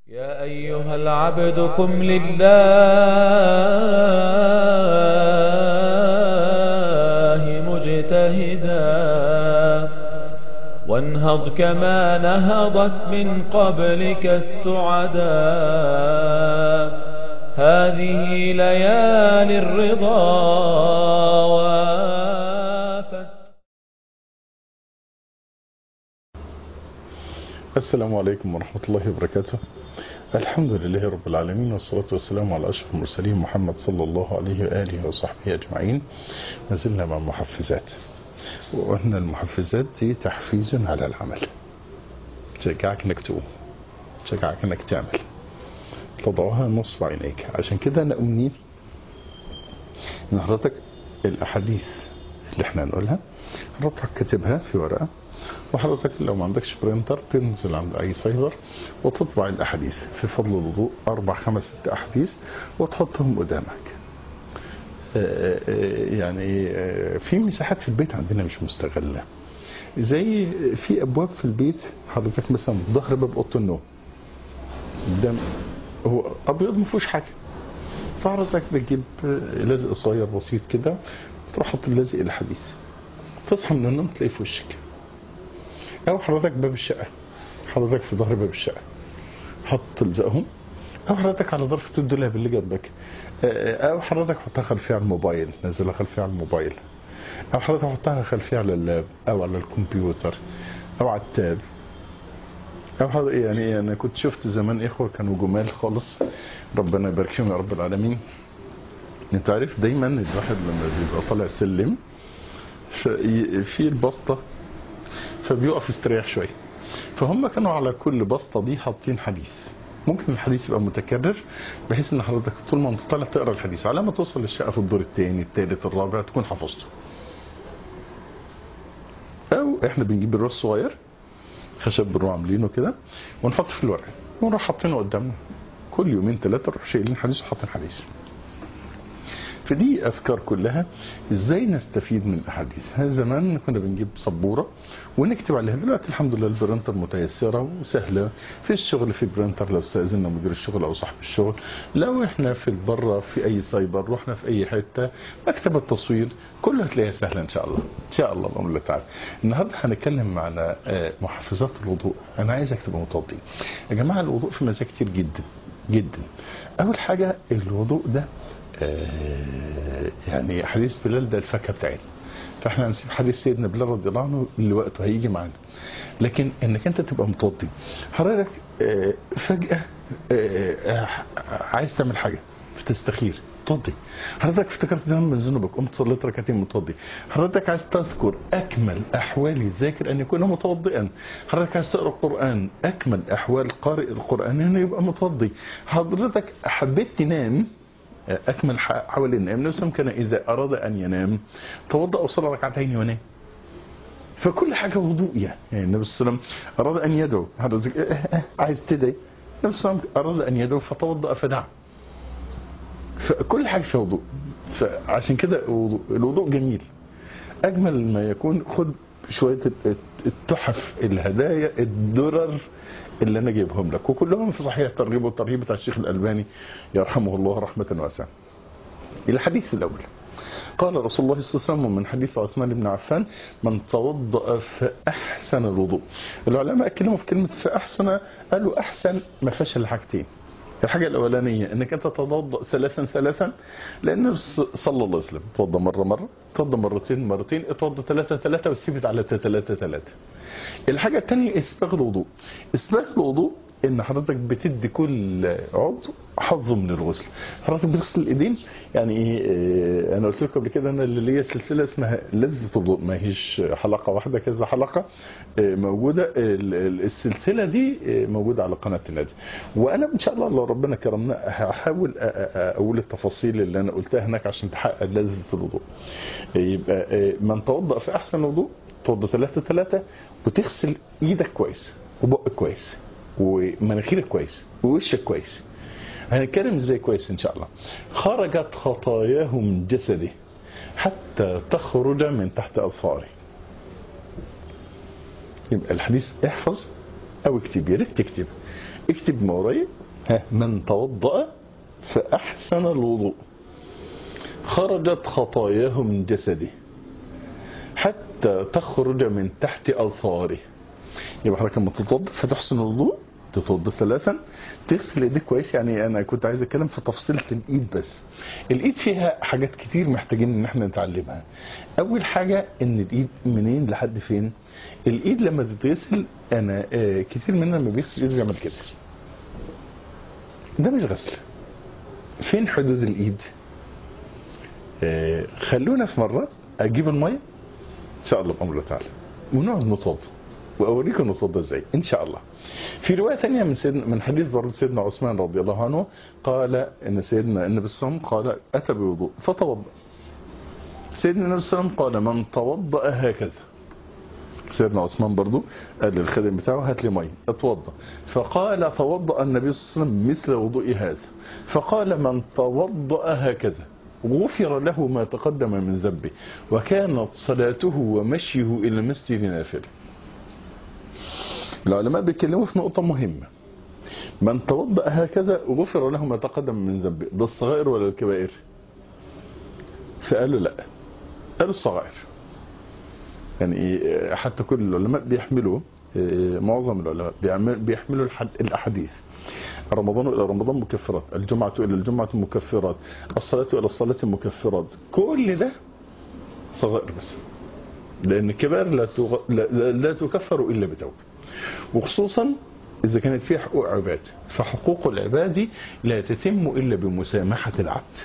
يا أيها العبد قم لله مجتهدا وانهض كما نهضت من قبلك السعدا هذه ليالي الرضا وافت السلام عليكم ورحمة الله وبركاته الحمد لله رب العالمين والصلاة والسلام على أشرف المرسلين محمد صلى الله عليه وآله وصحبه أجمعين ما زلنا مع المحفزات وقلنا المحفزات دي تحفيز على العمل تشجعك انك تقوم تشجعك انك تعمل تضعها نصب عينيك عشان كده انا امنيتي ان حضرتك الاحاديث اللي احنا هنقولها حضرتك كاتبها في ورقه وحضرتك لو ما عندكش برينتر تنزل عند اي سايبر وتطبع الاحاديث في فضل الوضوء اربع خمس ست احاديث وتحطهم قدامك يعني في مساحات في البيت عندنا مش مستغله زي في ابواب في البيت حضرتك مثلا ظهر باب اوضه النوم قدام هو ابيض ما فيهوش حاجه فحضرتك بتجيب لزق صغير بسيط كده تروح حاطط اللزق الحديث تصحى من النوم تلاقيه في وشك او حضرتك باب الشقه حضرتك في ظهر باب الشقه حط تلزقهم او حضرتك على ظرفة الدولاب اللي جنبك او حضرتك حطها خلفيه على الموبايل نزلها خلفيه على الموبايل او حضرتك حطها خلفيه على اللاب او على الكمبيوتر او على التاب او حضرتك يعني انا كنت شفت زمان اخوه كانوا جمال خالص ربنا يبارك فيهم يا رب العالمين انت عارف دايما الواحد لما بيبقى طالع سلم في البسطه فبيقف يستريح شويه فهم كانوا على كل بسطه دي حاطين حديث ممكن الحديث يبقى متكرر بحيث ان حضرتك طول ما انت طالع تقرا الحديث على ما توصل للشقه في الدور الثاني الثالث الرابع تكون حفظته او احنا بنجيب الراس الصغير خشب بنروح عاملينه كده ونحط في الورق ونروح حاطينه قدامنا كل يومين ثلاثه نروح شايلين حديث وحاطين حديث فدي افكار كلها ازاي نستفيد من الاحاديث هذا زمان كنا بنجيب سبوره ونكتب عليها دلوقتي الحمد لله البرنتر متيسره وسهله في الشغل في برنتر لو استاذنا مدير الشغل او صاحب الشغل لو احنا في البره في اي سايبر رحنا في اي حته مكتب التصوير كله هتلاقيها سهله ان شاء الله ان شاء الله بامر الله تعالى النهارده هنتكلم على محفزات الوضوء انا عايزك تبقى متوضي يا جماعه الوضوء في مزايا كتير جدا جدا اول حاجه الوضوء ده يعني حديث بلال ده الفاكهه بتاعتنا فاحنا هنسيب حديث سيدنا بلال رضي الله عنه اللي وقته هيجي معانا لكن انك انت تبقى متوضي حضرتك فجاه عايز تعمل حاجه فتستخير متوضي حضرتك افتكرت دايما من ذنوبك قمت صليت ركعتين متوضي حضرتك عايز تذكر اكمل احوال الذاكر ان يكون متوضئا حضرتك عايز تقرا القران اكمل احوال قارئ القران انه يبقى متوضي حضرتك حبيت تنام أكمل حول النوم نفسهم كان إذا أراد أن ينام توضأ وصلى ركعتين ونام فكل حاجة وضوء يعني النبي صلى الله عليه وسلم أراد أن يدعو عايز تدعي النبي صلى الله عليه وسلم أراد أن يدعو فتوضأ فدعا فكل حاجة فيها وضوء فعشان كده الوضوء جميل أجمل ما يكون خد شوية التحف الهدايا الدرر اللي انا جايبهم لك وكلهم في صحيح الترغيب والترهيب بتاع الشيخ الالباني يرحمه الله رحمه واسعه. الحديث الاول قال رسول الله صلى الله عليه وسلم من حديث عثمان بن عفان من توضأ فأحسن الوضوء العلماء اتكلموا في كلمة فأحسن قالوا أحسن ما فيهاش إلا حاجتين الحاجة الأولانية إنك أنت تتوضأ ثلاثا ثلاثا لأن صلى الله عليه وسلم توضأ مرة مرة توضأ مرتين مرتين اتوضأ ثلاثة ثلاثة وسيبت على ثلاثة ثلاثة الحاجة الثانية إسباغ الوضوء إسباغ الوضوء ان حضرتك بتدي كل عضو حظه من الغسل حضرتك بتغسل الايدين يعني ايه انا قلت لكم قبل كده انا اللي ليا سلسله اسمها لذه الوضوء ما هيش حلقه واحده كذا حلقه موجوده السلسله دي موجوده على قناه النادي وانا ان شاء الله لو ربنا كرمنا هحاول اقول التفاصيل اللي انا قلتها هناك عشان تحقق لذه الوضوء يبقى من توضا في احسن وضوء توضا ثلاثه ثلاثه وتغسل ايدك كويس وبقك كويس ومناخيرك كويس ووشك كويس هنتكلم ازاي كويس ان شاء الله خرجت خطاياه من جسده حتى تخرج من تحت اظفاره يبقى الحديث احفظ او اكتب يا ريت تكتب اكتب ما ورايا ها من توضأ فأحسن الوضوء خرجت خطاياه من جسده حتى تخرج من تحت أظفاره يبقى حضرتك لما تتوضا فتحسن الوضوء تتوضا ثلاثا تغسل ايديك كويس يعني انا كنت عايز اتكلم في تفصيله الايد بس الايد فيها حاجات كتير محتاجين ان احنا نتعلمها اول حاجه ان الايد منين لحد فين الايد لما تتغسل انا آه كتير مننا لما بيغسل ايده بيعمل كده ده مش غسل فين حدود الايد آه خلونا في مره اجيب الميه ان شاء الله بامر الله تعالى ونقعد نتوضا واوريكم نتوضا ازاي ان شاء الله في روايه ثانيه من سيدنا من حديث برضه سيدنا عثمان رضي الله عنه قال ان سيدنا النبي صلى الله عليه وسلم قال اتى بوضوء فتوضا سيدنا النبي صلى الله عليه وسلم قال من توضا هكذا سيدنا عثمان برضو قال للخادم بتاعه هات لي ميه اتوضا فقال توضا النبي صلى الله عليه وسلم مثل وضوء هذا فقال من توضا هكذا غفر له ما تقدم من ذنبه وكانت صلاته ومشيه الى المسجد نافله العلماء بيتكلموا في نقطة مهمة من توضأ هكذا غفر له ما تقدم من ذنبه ده الصغائر ولا الكبائر فقالوا لا قالوا الصغائر يعني إيه، حتى كل العلماء بيحملوا إيه، معظم العلماء بيعمل- بيحملوا الحد- الاحاديث رمضان الى رمضان مكفرات الجمعه الى الجمعه مكفرات الصلاه الى الصلاه مكفرات كل ده صغائر بس لان الكبائر لا, تغ... لا, لا, لا تكفر الا بتوبه وخصوصا اذا كانت فيها حقوق عباد فحقوق العباد لا تتم الا بمسامحه العبد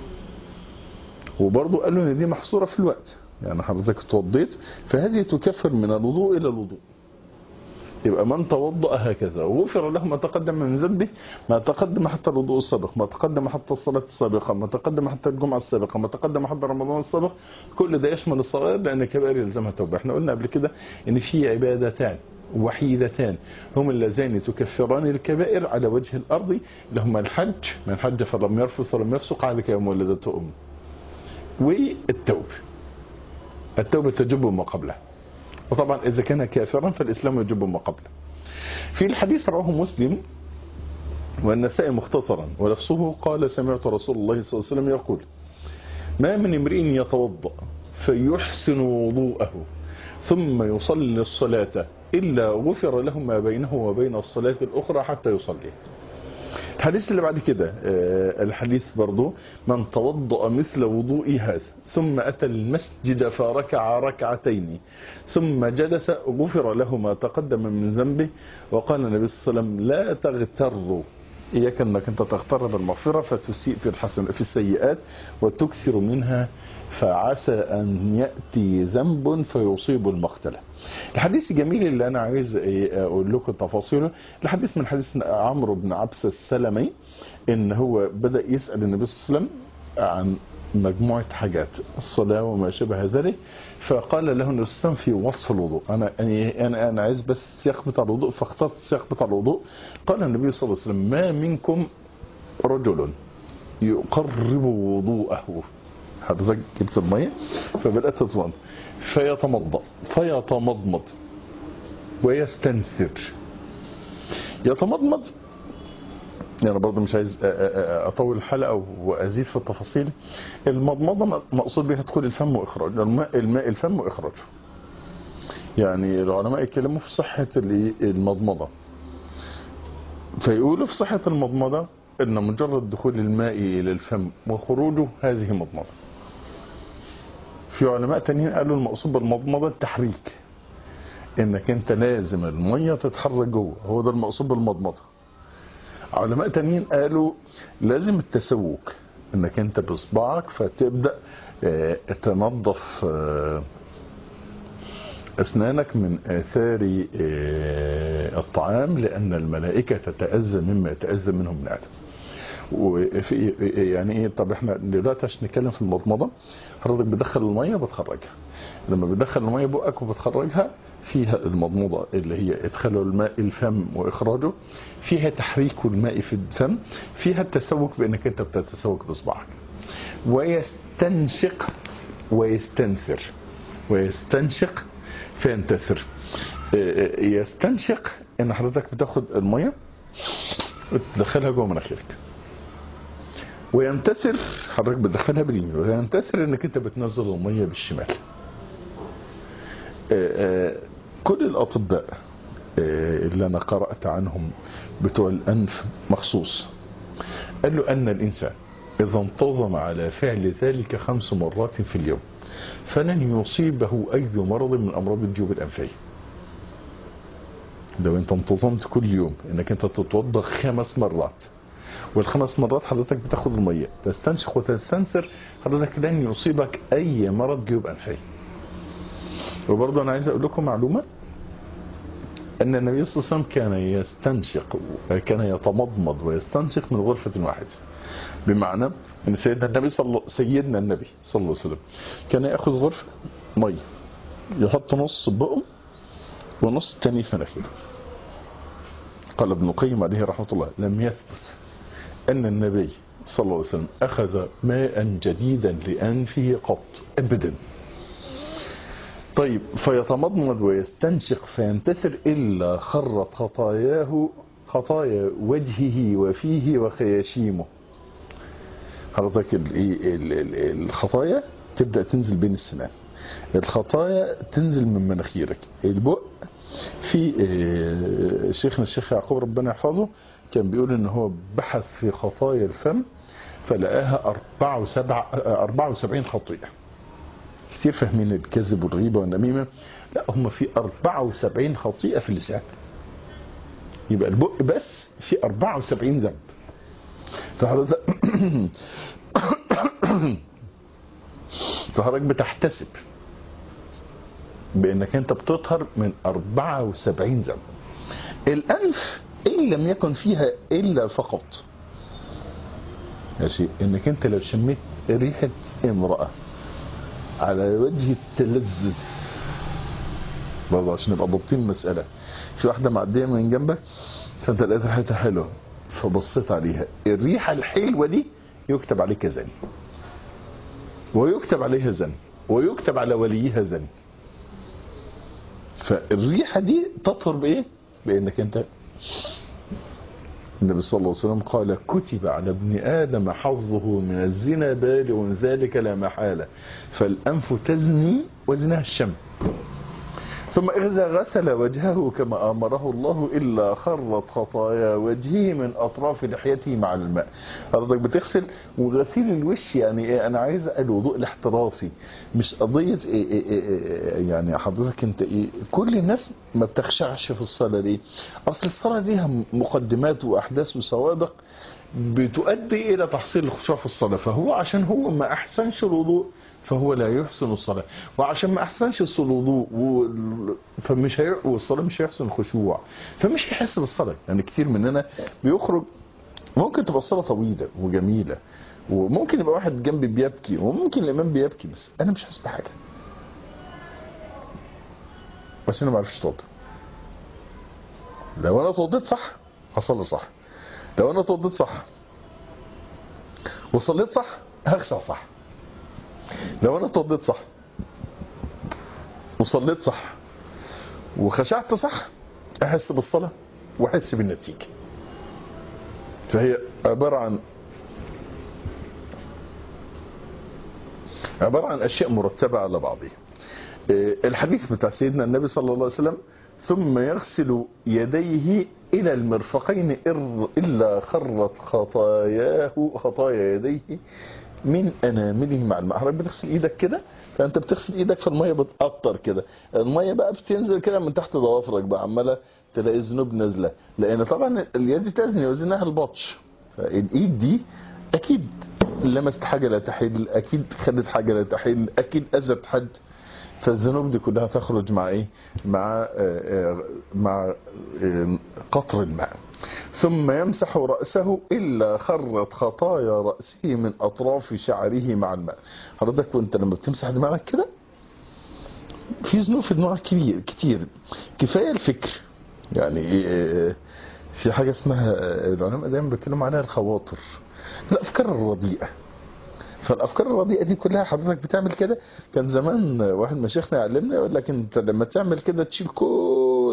وبرضه قالوا ان دي محصوره في الوقت يعني حضرتك اتوضيت فهذه تكفر من الوضوء الى الوضوء يبقى من توضأ هكذا وغفر له ما تقدم من ذنبه ما تقدم حتى الوضوء السابق ما تقدم حتى الصلاة السابقة ما تقدم حتى الجمعة السابقة ما تقدم حتى رمضان السابق كل ده يشمل الصغائر لأن الكبائر يلزمها توبة احنا قلنا قبل كده ان في عبادتان وحيدتان هم اللذان تكفران الكبائر على وجه الأرض لهما الحج من حج فلم يرفث ولم يفسق على كيوم ولدته أمه والتوبة التوبة تجب ما قبلها وطبعا إذا كان كافرا فالإسلام يجب ما قبله في الحديث رواه مسلم والنسائي مختصرا ولفظه قال سمعت رسول الله صلى الله عليه وسلم يقول ما من امرئ يتوضأ فيحسن وضوءه ثم يصلي الصلاة إلا غفر له ما بينه وبين الصلاة الأخرى حتى يصلي الحديث اللي بعد كده آه، الحديث برضو من توضأ مثل وضوء هذا ثم أتى المسجد فركع ركعتين ثم جلس غفر له ما تقدم من ذنبه وقال النبي صلى الله عليه وسلم لا تغتروا إياك أنك أنت تغتر بالمغفرة فتسيء في الحسن في السيئات وتكثر منها فعسى أن يأتي ذنب فيصيب المقتلة الحديث الجميل اللي أنا عايز إيه أقول لكم تفاصيله الحديث من حديث عمرو بن عبس السلمي إن هو بدأ يسأل النبي صلى الله عليه وسلم عن مجموعة حاجات الصلاة وما شابه ذلك فقال له النبي صلى الله عليه وسلم في وصف الوضوء أنا يعني أنا أنا عايز بس سياق بتاع الوضوء فاخترت السياق بتاع الوضوء قال النبي صلى الله عليه وسلم ما منكم رجل يقرب وضوءه حضرتك جبت المية فبدأت تتوضا فيتمضى فيتمضمض ويستنثر يتمضمض يعني برضه مش عايز أ- أ- أ- اطول الحلقه وازيد في التفاصيل المضمضه مقصود بها دخول الفم واخراج الماء الماء الفم واخراجه يعني العلماء يتكلموا في صحه الإيه؟ المضمضه فيقولوا في صحه المضمضه ان مجرد دخول الماء الى الفم وخروجه هذه مضمضه في علماء تانيين قالوا المقصود بالمضمضه التحريك انك انت لازم الميه تتحرك جوه هو ده المقصود بالمضمضه علماء تانيين قالوا لازم التسوق انك انت باصبعك فتبدا آه، تنظف آه، اسنانك من اثار آه، الطعام لان الملائكه تتاذى مما يتاذى منه ابن ادم وفي يعني ايه طب احنا دلوقتي عشان نتكلم في المضمضه حضرتك بتدخل الميه بتخرجها لما بتدخل الميه بقك وبتخرجها فيها المضمضه اللي هي ادخال الماء الفم واخراجه فيها تحريك الماء في الفم فيها التسوق بانك انت بتتسوق باصبعك ويستنشق ويستنثر ويستنشق فينتثر آه، يستنشق ان حضرتك بتاخد الميه وتدخلها جوه مناخيرك وينتثر حضرتك بتدخلها باليمين وينتثر انك انت بتنزل الميه بالشمال آه، آه، كل الاطباء آه، اللي انا قرات عنهم بتوع الانف مخصوص قالوا ان الانسان اذا انتظم على فعل ذلك خمس مرات في اليوم فلن يصيبه اي مرض من امراض الجيوب الانفيه لو انت انتظمت كل يوم انك انت تتوضا خمس مرات والخمس مرات حضرتك بتاخد الميه تستنشق وتستنثر حضرتك لن يصيبك اي مرض جيوب انفيه وبرضه انا عايز اقول لكم معلومه ان النبي صلى الله عليه وسلم كان يستنشق كان يتمضمض ويستنشق من غرفه واحده بمعنى ان سيدنا النبي صلى سيدنا النبي صلى الله عليه وسلم كان ياخذ غرفه ميه يحط نص بقه ونص الثاني في مناخيره قال ابن القيم عليه رحمه الله لم يثبت ان النبي صلى الله عليه وسلم اخذ ماء جديدا لانفه قط ابدا طيب فيتمضمض ويستنشق فينتثر الا خرت خطاياه خطايا وجهه وفيه وخياشيمه حضرتك ال- ال- ال- الخطايا تبدا تنزل بين السنان الخطايا تنزل من مناخيرك البق في آه، شيخنا الشيخ يعقوب ربنا يحفظه كان بيقول ان هو بحث في خطايا الفم فلقاها 74 خطيئه كتير فاهمين الكذب والغيبه والنميمه لا هم في 74 خطيئه في اللسان يبقى البق بس في 74 ذنب فحضرتك فحضرتك بتحتسب بانك انت بتطهر من 74 ذنب الانف ان لم يكن فيها الا فقط ماشي انك انت لو شميت ريحه امراه على وجه التلذذ برضه عشان نبقى ضابطين المساله في واحده معديه من جنبك فانت لقيت ريحتها حلوه فبصيت عليها الريحه الحلوه دي يكتب عليك زن ويكتب عليها زن ويكتب على وليها زن فالريحه دي تطهر بايه؟ بانك انت النبي صلى الله عليه وسلم قال كتب على ابن ادم حظه من الزنا بالغ ذلك لا محاله فالانف تزني وزنها الشم ثم إذا غسل وجهه كما أمره الله إلا خرت خطايا وجهه من أطراف لحيته مع الماء حضرتك بتغسل وغسيل الوش يعني إيه أنا عايز الوضوء الاحترافي مش قضية إيه إيه إيه إيه يعني حضرتك أنت إيه كل الناس ما بتخشعش في الصلاة ليه أصل الصلاة ليها مقدمات وأحداث وسوابق بتؤدي إلى تحصيل الخشوع في الصلاة فهو عشان هو ما أحسنش الوضوء فهو لا يحسن الصلاة وعشان ما أحسنش الوضوء و- فمش هي... والصلاة مش هيحسن الخشوع فمش هيحس بالصلاة يعني كتير مننا بيخرج ممكن تبقى الصلاة طويلة وجميلة وممكن يبقى واحد جنبي بيبكي وممكن الإمام بيبكي بس أنا مش حاسس بحاجة بس أنا ما عرفتش أتوضى لو أنا اتوضيت صح هصلي صح لو أنا اتوضيت صح وصليت صح هخشع صح لو انا اتوضيت صح وصليت صح وخشعت صح احس بالصلاه واحس بالنتيجه فهي عباره عن عباره عن اشياء مرتبه على بعضها إيه، الحديث بتاع سيدنا النبي صلى الله عليه وسلم ثم يغسل يديه الى المرفقين إر- الا خرت خطاياه خطايا يديه من انامله مع الماء حضرتك بتغسل ايدك كده فانت بتغسل ايدك فالميه بتقطر كده الميه بقى بتنزل كده من تحت ضوافرك بقى عماله تلاقي الذنوب نازله لان طبعا اليد تزني وزنها البطش فالايد دي اكيد لمست حاجه لا تحل اكيد خدت حاجه لا تحل اكيد اذت حد فالذنوب دي كلها تخرج مع ايه مع آه، آه، مع آه، قطر الماء ثم يمسح رأسه إلا خرت خطايا رأسه من أطراف شعره مع الماء حضرتك وانت لما بتمسح دماغك كده في ذنوب في دماغك كبير كتير كفاية الفكر يعني إيه، في حاجة اسمها آه، العلماء دايما بيتكلموا عليها الخواطر الأفكار الرديئة فالافكار الرديئه دي كلها حضرتك بتعمل كده كان زمان واحد من مشايخنا يعلمنا يقول لك انت لما تعمل كده تشيل كل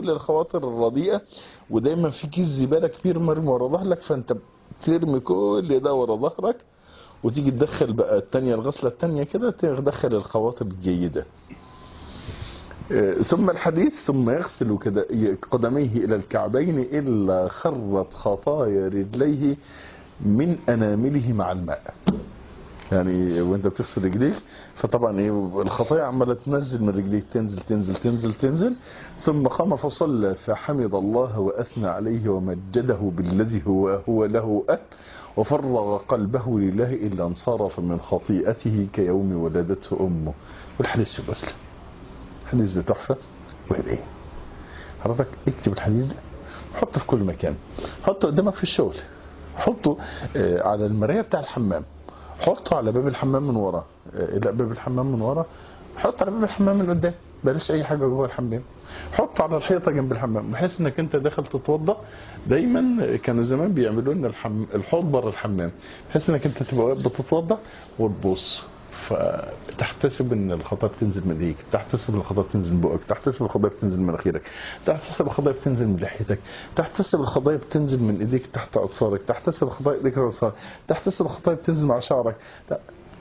كل الخواطر الرديئة ودايما في كيس زبالة كبير مرمي ورا ظهرك فانت بترمي كل ده ورا ظهرك وتيجي تدخل بقى التانية الغسلة التانية كده تدخل الخواطر الجيدة آه، ثم الحديث ثم يغسل كده قدميه إلى الكعبين إلا خرت خطايا رجليه من أنامله مع الماء يعني وانت بتغسل رجليك فطبعا ايه الخطايا عماله تنزل من رجليك تنزل تنزل تنزل تنزل ثم قام فصلى فحمد الله واثنى عليه ومجده بالذي هو هو له اهل وفرغ قلبه لله الا انصرف من خطيئته كيوم ولدته امه والحديث في مسلم الحديث ده تحفه وايه حضرتك اكتب الحديث ده حطه في كل مكان حطه قدامك في الشغل حطه آه، على المرايه بتاع الحمام حطه على باب الحمام من ورا آه، لا باب الحمام من ورا حط على باب الحمام من قدام بلاش اي حاجه جوه الحمام حط على الحيطه جنب الحمام بحيث انك انت داخل تتوضا دايما كانوا زمان بيعملوا لنا الحم... الحوض بره الحمام بحيث انك انت تبقى واقف بتتوضا وتبص فتحتسب ان الخطايا بتنزل من ايديك تحتسب ان الخطايا بتنزل من بقك تحتسب الخطايا بتنزل من مناخيرك تحتسب الخطايا بتنزل من لحيتك تحتسب الخطايا بتنزل من ايديك تحت اظفارك تحتسب الخطايا ايديك اظفارك تحتسب الخطايا بتنزل مع شعرك لا.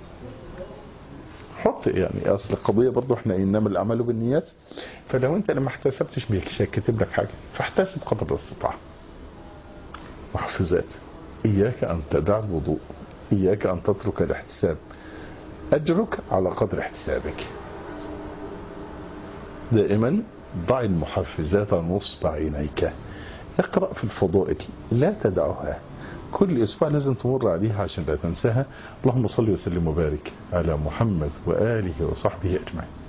حط يعني اصل القضيه برضو احنا انما الاعمال بالنيات فلو انت لما احتسبتش مش كاتب لك حاجه فاحتسب قدر الاستطاعه محفزات اياك ان تدع الوضوء اياك ان تترك الاحتساب أجرك على قدر احتسابك دائما ضع المحفزات نصب عينيك اقرأ في الفضائل لا تدعها كل أسبوع لازم تمر عليها عشان لا تنساها اللهم صل وسلم وبارك على محمد وآله وصحبه أجمعين